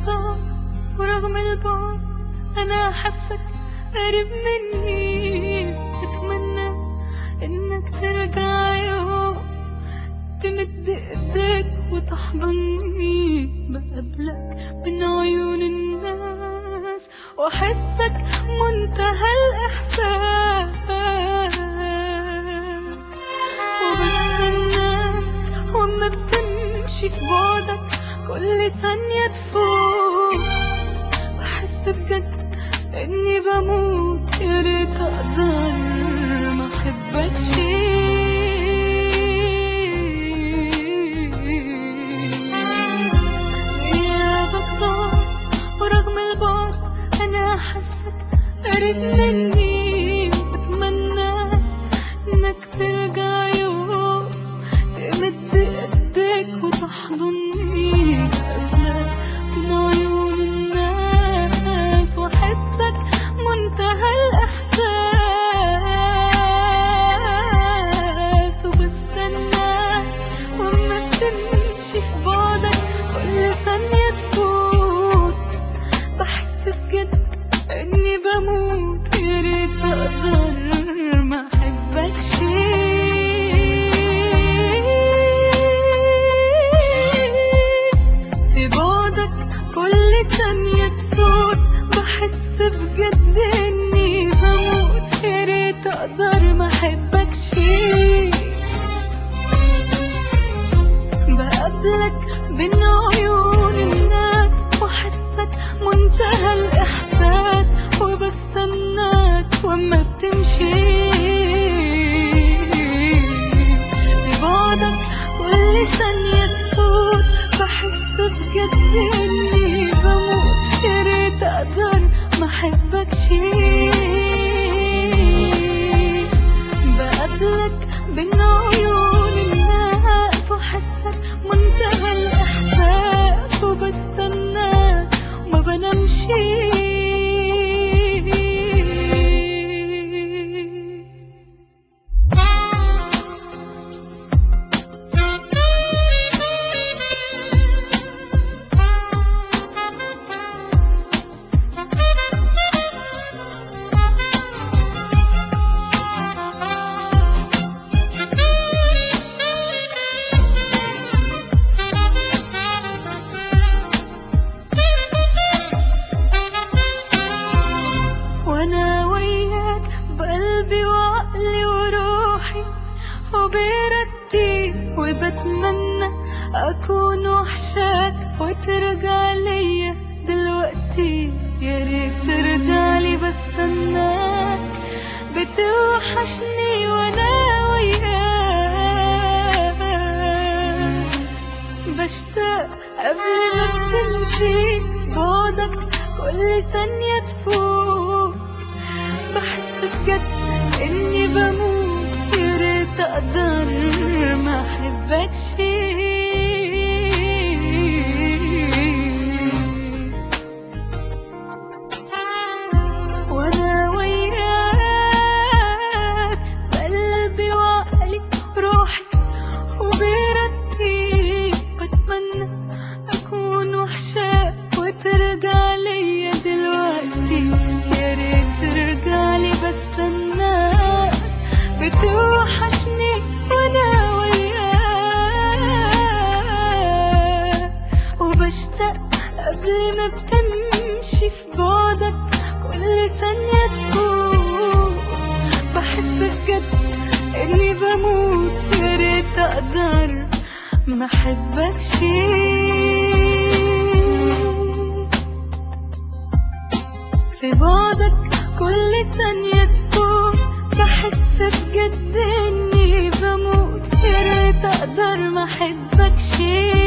بختار ورغم البعد أنا حاسك قريب مني أتمنى إنك ترجع يوم تمد إيديك وتحضني بقابلك من عيون الناس وأحسك منتهى الإحساس وبستناك وأما بتمشي في بعدك كل ثانية تفوت بحس بجد إني بموت يا ريت أقدر ما أحبكش يا بختار ورغم البعد أنا حاسك قريب مني بتمنى إنك ترجع يوم تمد إيديك وتحضني قبلك من عيون الناس وأحسك منتهى الإحساس وبستناك وأما بتمشي في بعدك كل ثانية تفوت بحس بجد إني بموت يا ريت أقدر ما أحبكش في بعدك كل ثانية تفوت بحس بجد إني بموت يا ريت أقدر ما أحبكش بقابلك بين عيون الناس وأحسك منتهى الإحساس وبستناك وأما بتمشي ببعدك كل ثانية تفوت بحس بجد إني بموت يا ريت أقدر ما أحبكش بقابلك بين عيون الناس وأحسك منتهى الإحساس وبستناك وما بنامش وانا وياك بقلبي وعقلي وروحي وبإرادتي وبتمنى اكون وحشاك وترجع ليا دلوقتي يا ريت ترجع لي بستناك بتوحشني وانا وياك بشتاق قبل ما بتمشي بعدك كل ثانية تفوت بحس بجد إني بموت يا ريت أقدر ما أحبكش وأنا وياك بقلبي وعقلي روحي وبإرادتي بتمنى أكون وحشاك وترجع ليا دلوقتي يا ريت ترجع لي بستناك بتوحشني وأنا وياك وبشتاق قبل ما بتمشي في بعدك كل ثانية تفوت بحس بجد إني بموت يا ريت أقدر ما أحبكش في بعدك كل ثانية تفوت بحس بجد إني بموت يا ريت أقدر ما أحبكش